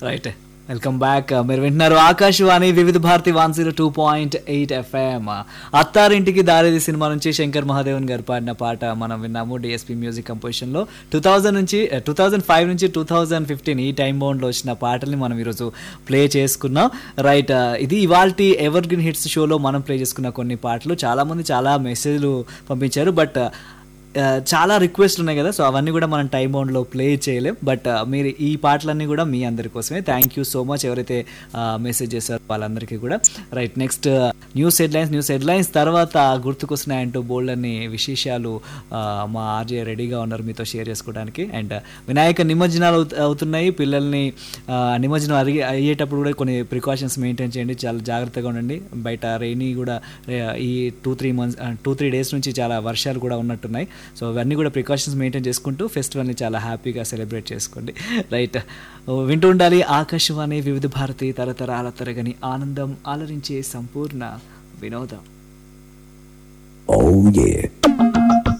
Right welcome back మీరు వింటున్నారు Akashvani Vividha Bharati one zero two point eight FM Attarintiki Daredi cinema నుంచి శంకర్ మహాదేవన్ గారు పాడిన పాట మనం విన్నాము డిఎస్పీ మ్యూజిక్ కంపోజిషన్లో టూ థౌజండ్ నుంచి టూ థౌజండ్ ఫైవ్ నుంచి టూ థౌజండ్ ఫిఫ్టీన్ ఈ టైం బౌండ్లో వచ్చిన పాటల్ని మనం ఈరోజు ప్లే చేసుకున్నాం రైట్ ఇది ఇవాళ ఎవర్ గ్రీన్ హిట్స్ షోలో మనం ప్లే చేసుకున్న కొన్ని పాటలు చాలామంది చాలా మెసేజ్లు పంపించారు బట్ ఆ, చాలా రిక్వెస్ట్ ఉన్నాయి కదా సో అవన్నీ కూడా మనం టైం బౌండ్లో ప్లే చేయలేం బట్ ఆ, మీరు ఈ పాటలన్నీ కూడా మీ అందరి కోసమే థ్యాంక్ యూ సో మచ్ ఎవరైతే మెసేజ్ చేశారో వాళ్ళందరికీ కూడా right next news headlines news headlines తర్వాత గుర్తుకొస్తున్నాయంటూ బోల్డ్ అన్ని విశేషాలు ఆ, మా ఆర్జే రెడీగా ఉన్నారు మీతో షేర్ చేసుకోవడానికి అండ్ వినాయక నిమజ్జనాలు అవుత- అవుతున్నాయి పిల్లల్ని ఆ, నిమజ్జనం అరిగి అయ్యేటప్పుడు కూడా కొన్ని ప్రికాషన్స్ మెయింటైన్ చేయండి చాలా జాగ్రత్తగా ఉండండి బయట రెయినీ కూడా ఆ, ఈ two three months two three days నుంచి చాలా వర్షాలు కూడా ఉన్నట్టున్నాయి సో అవన్నీ కూడా ప్రికాషన్స్ మెయింటైన్ చేసుకుంటూ ఫెస్టివల్ని చాలా హ్యాపీగా సెలబ్రేట్ చేసుకోండి రైట్ వింటూ ఉండాలి ఆకాశవాణి వివిధ భారతి తరతరాల తరగని ఆనందం ఆలరించే సంపూర్ణ వినోదం Oh yeah.